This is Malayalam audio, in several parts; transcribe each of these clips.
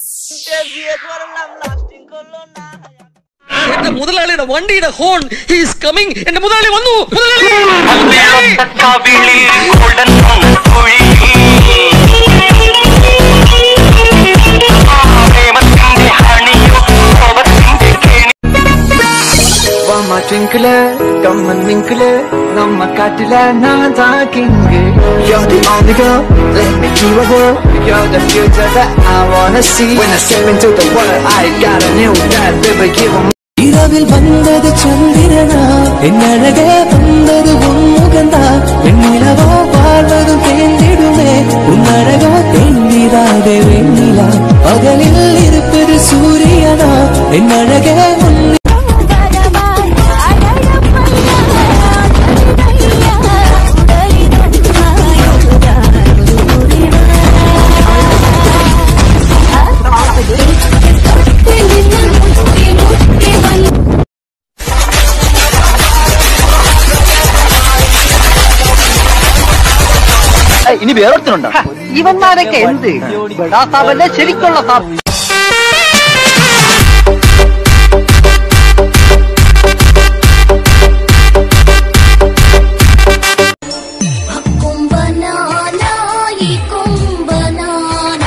എന്റെ മുതലാളിയുടെ വണ്ടിയുടെ ഹോൺ ഹീസ് കമ്മിങ് എന്റെ മുതലാളി വന്നു മുതലാളി വാമ ട്വിങ്കിള് കമ്മൻ വിങ്കിള് നമ്മ കാട്ടില ഞാൻ താക്കിങ് You're the only girl, let me do a world You're the future that I wanna see When I step into the world, I got a new that baby give 'em இரவில் வந்தது சந்திரனா என் அழகே வந்தது உன்முகந்தா என் நிலவோ வாழ்வதும் தேர்ந்திடுமே உன் அழகோ தேர்ந்திடாத வெண்ணிலா பகலில் இருப்பது சூரியனா என் அழகே உன் ഇനി വേറൊരുത്തനുണ്ടോ ഇവന്മാരൊക്കെ എന്ത് ബഡാ സാബല്ലേ ശരിക്കുള്ള സാബ് കുംഭനാന ഈ കുംഭനാന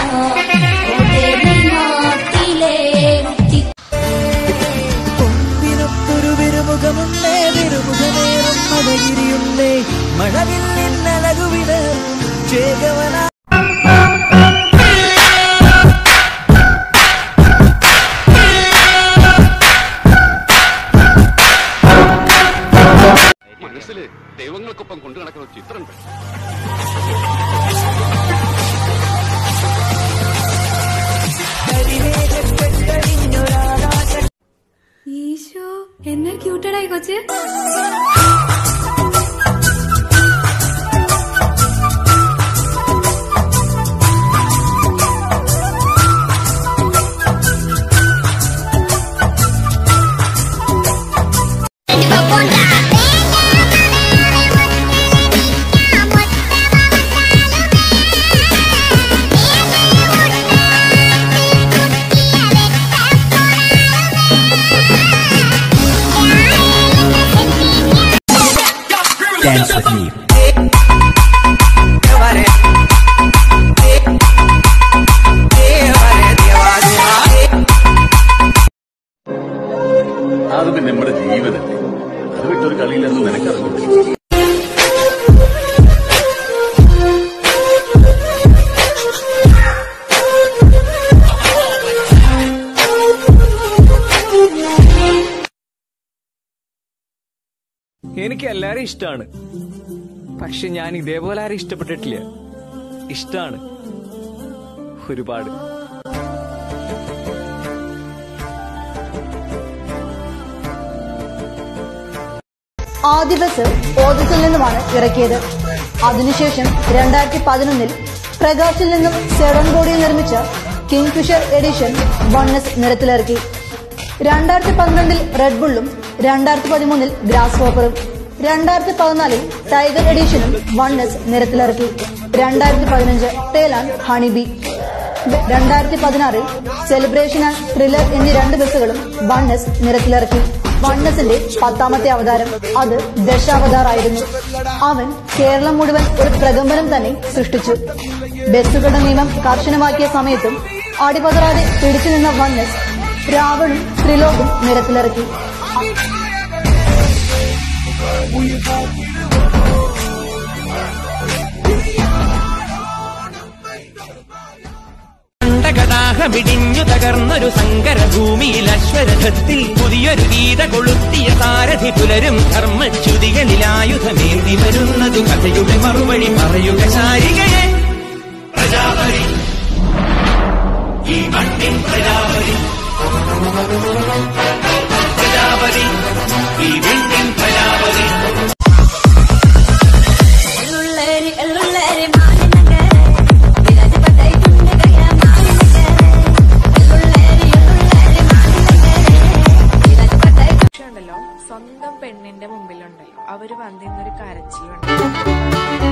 നാട്ടിലെ രുചി കൊമ്പിനൊത്തൊരു വിരുമുഖമുണ്ടേ വിരുമുഖനേറും മഴകിരിയുണ്ടേ മഴവിൽ നിന്നഴകുവിട് ചേകവന മനസ്സിൽ ദൈവങ്ങൾക്കൊപ്പം കൊണ്ടു നടക്കുന്ന ചിത്രമുണ്ട് ഈശോ എന്നെ ക്യൂട്ടഡായി കൊച്ച് Dance with me. അത് പിന്നെ നമ്മുടെ ജീവനല്ലേ അത് വിട്ടൊരു കളിയില്ലെന്ന് നിനക്കറിയില്ല എനിക്ക് എല്ലാരും ഇഷ്ടമാണ് പക്ഷെ ഞാൻ ഇതേപോലെ ആരും ഇഷ്ടപ്പെട്ടിട്ടില്ല ഇഷ്ടാണ് ഒരുപാട് ആദ്യ ബസ് ഓദസിൽ നിന്നുമാണ് ഇറക്കിയത് അതിനുശേഷം രണ്ടായിരത്തി പതിനൊന്നിൽ പ്രകാശിൽ നിന്നും സെഡൻബോഡിയിൽ നിർമ്മിച്ച കിങ്ഫിഷർ എഡിഷൻ വണ്ണസ് നിരത്തിലിറക്കി രണ്ടായിരത്തി പന്ത്രണ്ടിൽ റെഡ്ബുള്ളും രണ്ടായിരത്തി പതിമൂന്നിൽ ഗ്രാസ് ഹോപ്പറും രണ്ടായിരത്തി പതിനാലിൽ ടൈഗർ എഡിഷനും വണ്ണസ് നിരത്തിലിറക്കി രണ്ടായിരത്തി പതിനഞ്ച് ടേലാൻ ഹണിബി രണ്ടായിരത്തി പതിനാറിൽ സെലിബ്രേഷൻ ആൻഡ് ത്രില്ലർ എന്നീ രണ്ട് ബസ്സുകളും വണ്ണസ് നിരത്തിലിറക്കി വണ്ണസിന്റെ പത്താമത്തെ അവതാരം അത് ദശാവതാറായിരുന്നു അവൻ കേരളം മുഴുവൻ ഒരു പ്രകമ്പനം തന്നെ സൃഷ്ടിച്ചു ബസ്സുകളുടെ നിയമം കർശനമാക്കിയ സമയത്തും അടിപതറാതെ പിടിച്ചു നിന്ന വണ്ണസ് രാവണും ത്രിലോകും നിരത്തിലിറക്കി കണ്ടകടാഹമിടിഞ്ഞു തകർന്നൊരു സങ്കര ഭൂമിയിൽ അശ്വരഥത്തിൽ പുതിയൊരു ഗീത കൊളുത്തിയ സാരഥി പുലരും ധർമ്മച്യുതികളിലായുധമേന്തി വരുന്നതു കഥയുടെ മറുപടി പറയുക ശാരികയെ പ്രജാപതി ഈ മണ്ണിൻ പ്രജാപതി പ്രജാപതി ഈ വിണ്ണിൻ പ്രജാപതി എള്ളുള്ളേരി എള്ളുള്ളേരി മാനിനകരെ വിരാജപതൈ കുണ്ടകയ മാനിനകരെ എള്ളുള്ളേരി എള്ളുള്ളേരി മാനിനകരെ വിരാജപതൈ ഉണ്ടല്ലോ സ്വന്തം പെണ്ണിന്റെ മുമ്പിലുണ്ടല്ലോ അവര് വന്നിരുന്നൊരു കരച്ചിലുണ്ട്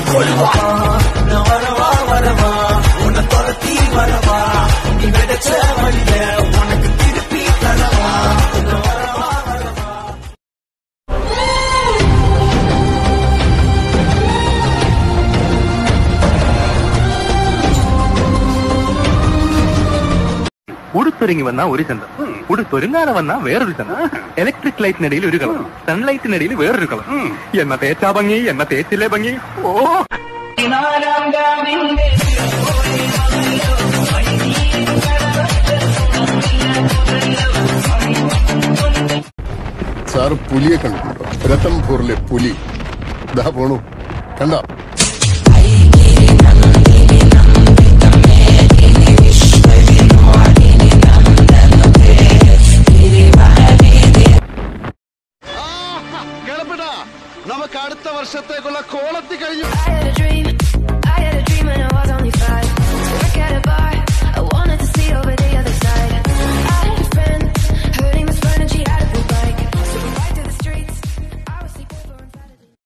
கொள்வா நான் வரவா வரவா உன்னை துரத்தி வரவா நீ விதைச்ச வழிய உனக்கு திருப்பி தரவா நான் வரவா வரவா ഉടുത്തൊരുങ്ങി വന്ന ഒരു ചന്തം ഉടുത്തൊരുങ്ങാതെ വന്ന വേറൊരു ചന്തം ഇലക്ട്രിക് ലൈറ്റിനിടയിൽ ഒരു കളർ സൺലൈറ്റിനിടയിൽ വേറൊരു കളർ എന്ന തേച്ചാ ഭംഗി എന്ന തേച്ചിലെ ഭംഗി ഓ സാറ് പുലിയെ കണ്ടിട്ടുണ്ടോ രത്തംപൂറിലെ പുലി ദാ പോണു കണ്ടോ നമുക്ക് അടുത്ത വർഷത്തേക്കുള്ള കോളത്തി കഴിഞ്ഞു I had a dream